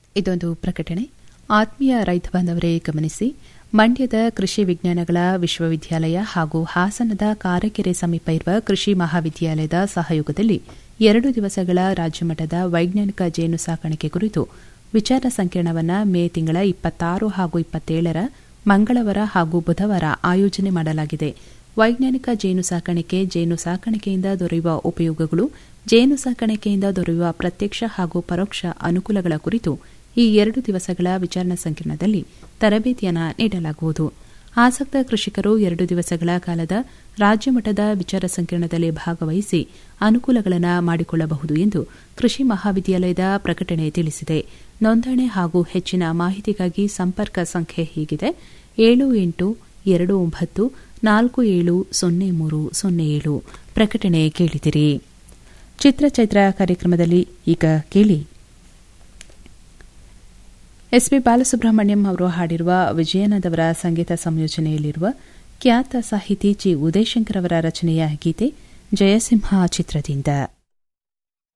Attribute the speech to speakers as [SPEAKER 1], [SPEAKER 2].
[SPEAKER 1] ಇದೊಂದು ಪ್ರಕಟಣೆ ಆತ್ಮೀಯ ರೈತ ಬಾಂಧವರೇ ಗಮನಿಸಿ ಮಂಡ್ಯದ ಕೃಷಿ ವಿಜ್ಞಾನಗಳ ವಿಶ್ವವಿದ್ಯಾಲಯ ಹಾಗೂ ಹಾಸನದ ಕಾರಕೆರೆ ಸಮೀಪ ಇರುವ ಕೃಷಿ ಮಹಾವಿದ್ಯಾಲಯದ ಸಹಯೋಗದಲ್ಲಿ ಎರಡು ದಿವಸಗಳ ರಾಜ್ಯಮಟ್ಟದ ವೈಜ್ಞಾನಿಕ ಜೇನು ಸಾಕಾಣಿಕೆ ಕುರಿತು ವಿಚಾರ ಸಂಕಿರಣವನ್ನು ಮೇ ತಿಂಗಳ ಇಪ್ಪತ್ತಾರು ಹಾಗೂ ಇಪ್ಪತ್ತೇಳರ ಮಂಗಳವಾರ ಹಾಗೂ ಬುಧವಾರ ಆಯೋಜನೆ ಮಾಡಲಾಗಿದೆ ವೈಜ್ಞಾನಿಕ ಜೇನು ಸಾಕಾಣಿಕೆ ಜೇನು ಸಾಕಾಣಿಕೆಯಿಂದ ದೊರೆಯುವ ಉಪಯೋಗಗಳು ಜೇನು ಸಾಕಾಣಿಕೆಯಿಂದ ದೊರೆಯುವ ಪ್ರತ್ಯಕ್ಷ ಹಾಗೂ ಪರೋಕ್ಷ ಅನುಕೂಲಗಳ ಕುರಿತು ಈ ಎರಡು ದಿವಸಗಳ ವಿಚಾರಣಾ ಸಂಕಿರಣದಲ್ಲಿ ತರಬೇತಿಯನ್ನು ನೀಡಲಾಗುವುದು ಆಸಕ್ತ ಕೃಷಿಕರು ಎರಡು ದಿವಸಗಳ ಕಾಲದ ರಾಜ್ಯಮಟ್ಟದ ವಿಚಾರ ಸಂಕಿರಣದಲ್ಲಿ ಭಾಗವಹಿಸಿ ಅನುಕೂಲಗಳನ್ನು ಮಾಡಿಕೊಳ್ಳಬಹುದು ಎಂದು ಕೃಷಿ ಮಹಾವಿದ್ಯಾಲಯದ ಪ್ರಕಟಣೆ ತಿಳಿಸಿದೆ ನೋಂದಣಿ ಹಾಗೂ ಹೆಚ್ಚಿನ ಮಾಹಿತಿಗಾಗಿ ಸಂಪರ್ಕ ಸಂಖ್ಯೆ ಹೀಗಿದೆ ಏಳು ಎಂಟು ಎರಡು ಒಂಬತ್ತು ನಾಲ್ಕು ಏಳು ಸೊನ್ನೆ ಮೂರು ಸೊನ್ನೆ ಏಳು ಪ್ರಕಟಣೆ ಕೇಳಿದಿರಿ ಚಿತ್ರಚೈತ್ರ ಕಾರ್ಯಕ್ರಮದಲ್ಲಿ ಈಗ ಕೇಳಿ ಎಸ್ಪಿ ಬಾಲಸುಬ್ರಹ್ಮಣ್ಯಂ ಅವರು ಹಾಡಿರುವ ವಿಜಯನದವರ ಸಂಗೀತ ಸಂಯೋಜನೆಯಲ್ಲಿರುವ ಖ್ಯಾತ ಸಾಹಿತಿ ಜಿ ಉದಯಶಂಕರ್ ಅವರ ರಚನೆಯ ಗೀತೆ ಜಯಸಿಂಹ ಚಿತ್ರದಿಂದ